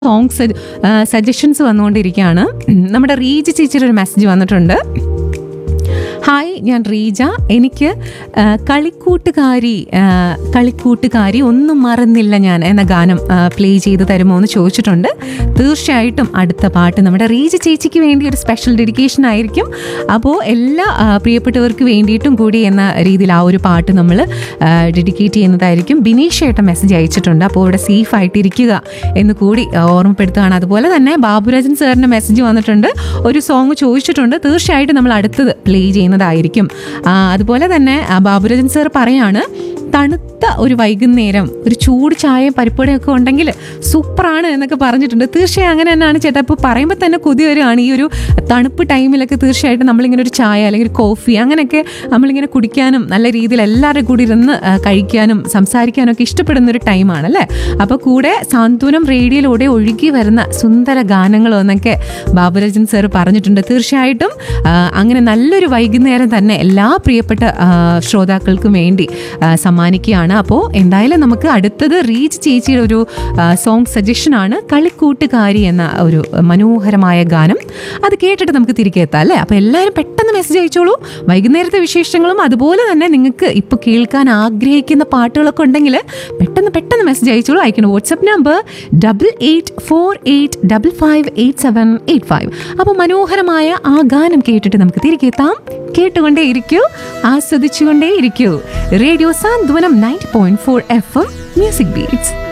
songs suggestions വന്നുകൊണ്ടിരിക്കുകയാണ് നമ്മുടെ റീജ ചേച്ചിയുടെ ഒരു മെസ്സേജ് വന്നിട്ടുണ്ട് ഹായ് ഞാൻ റീജ എനിക്ക് ആ, കളിക്കൂട്ടുകാരി ആ, കളിക്കൂട്ടുകാരി ഒന്നും മറന്നില്ല ഞാൻ എന്ന ഗാനം പ്ലേ ചെയ്ത് തരുമോ എന്ന് ചോദിച്ചിട്ടുണ്ട് തീർച്ചയായിട്ടും അടുത്ത പാട്ട് നമ്മുടെ റീജ ചേച്ചിക്ക് വേണ്ടി ഒരു സ്പെഷ്യൽ ഡെഡിക്കേഷൻ ആയിരിക്കും അപ്പോൾ എല്ലാ ആ, പ്രിയപ്പെട്ടവർക്ക് വേണ്ടിയിട്ടും കൂടി എന്ന രീതിയിൽ ആ ഒരു പാട്ട് നമ്മൾ ഡെഡിക്കേറ്റ് ചെയ്യുന്നതായിരിക്കും ബിനീഷ് ഏട്ടൻ മെസ്സേജ് അയച്ചിട്ടുണ്ട് അപ്പോൾ ഇവിടെ സേഫ് ആയിട്ടിരിക്കുക എന്ന് കൂടി ആ, ഓർമ്മപ്പെടുത്തുകയാണ് അതുപോലെ തന്നെ ബാബുരാജൻ സാറിൻ്റെ മെസ്സേജ് വന്നിട്ടുണ്ട് ഒരു സോങ് ചോദിച്ചിട്ടുണ്ട് തീർച്ചയായിട്ടും നമ്മൾ അടുത്തത് പ്ലേ ചെയ്യുന്നതായിരിക്കും ആ, അതുപോലെ തന്നെ ആ, ബാബുരാജൻ സാർ പറയാണ് തണുത്ത ഒരു വൈകുന്നേരം ഒരു ചൂട് ചായയും പരിപ്പടയും ഒക്കെ ഉണ്ടെങ്കിൽ സൂപ്പറാണ് എന്നൊക്കെ പറഞ്ഞിട്ടുണ്ട് തീർച്ചയായും അങ്ങനെ തന്നെയാണ് ചേട്ടാ ഇപ്പോൾ പറയുമ്പോൾ തന്നെ കൊതി വരികയാണ് ഈ ഒരു തണുപ്പ് ടൈമിലൊക്കെ തീർച്ചയായിട്ടും നമ്മളിങ്ങനെ ഒരു ചായ അല്ലെങ്കിൽ ഒരു കോഫി അങ്ങനെയൊക്കെ നമ്മളിങ്ങനെ കുടിക്കാനും നല്ല രീതിയിൽ എല്ലാവരും കൂടി ഇരുന്ന് ആ, കഴിക്കാനും സംസാരിക്കാനും ഒക്കെ ഇഷ്ടപ്പെടുന്ന ഒരു ടൈമാണ് അല്ലേ അപ്പോൾ കൂടെ സാന്ത്വനം റേഡിയോയിലൂടെ ഒഴുകി വരുന്ന സുന്ദര ഗാനങ്ങളും എന്നൊക്കെ ബാബുരാജൻ സാർ പറഞ്ഞിട്ടുണ്ട് തീർച്ചയായിട്ടും ആ, അങ്ങനെ നല്ലൊരു വൈകുന്നേരം തന്നെ എല്ലാ പ്രിയപ്പെട്ട ആ, ശ്രോതാക്കൾക്കും വേണ്ടി ആ, സമ്മാനിക്കുകയാണ് അപ്പോൾ എന്തായാലും നമുക്ക് അടുത്തത് റീച്ച് ചേച്ചിയുടെ ഒരു സോങ് സജഷനാണ് കളിക്കൂട്ടുകാരി എന്ന ഒരു മനോഹരമായ ഗാനം അത് കേട്ടിട്ട് നമുക്ക് തിരികെ എത്താം അല്ലേ അപ്പോൾ എല്ലാവരും പെട്ടെന്ന് മെസ്സേജ് അയച്ചോളൂ വൈകുന്നേരത്തെ വിശേഷങ്ങളും അതുപോലെ തന്നെ നിങ്ങൾക്ക് ഇപ്പോൾ കേൾക്കാൻ ആഗ്രഹിക്കുന്ന പാട്ടുകളൊക്കെ ഉണ്ടെങ്കിൽ പെട്ടെന്ന് പെട്ടെന്ന് മെസ്സേജ് അയച്ചോളൂ അയക്കണം WhatsApp number double eight four eight double five eight seven eight five അപ്പോൾ മനോഹരമായ ആ ഗാനം കേട്ടിട്ട് നമുക്ക് തിരികെ എത്താം കേട്ടുകൊണ്ടേ ഇരിക്കൂ ആസ്വദിച്ചുകൊണ്ടേ ഇരിക്കൂ radio Santhwanam ninety point four F M music beats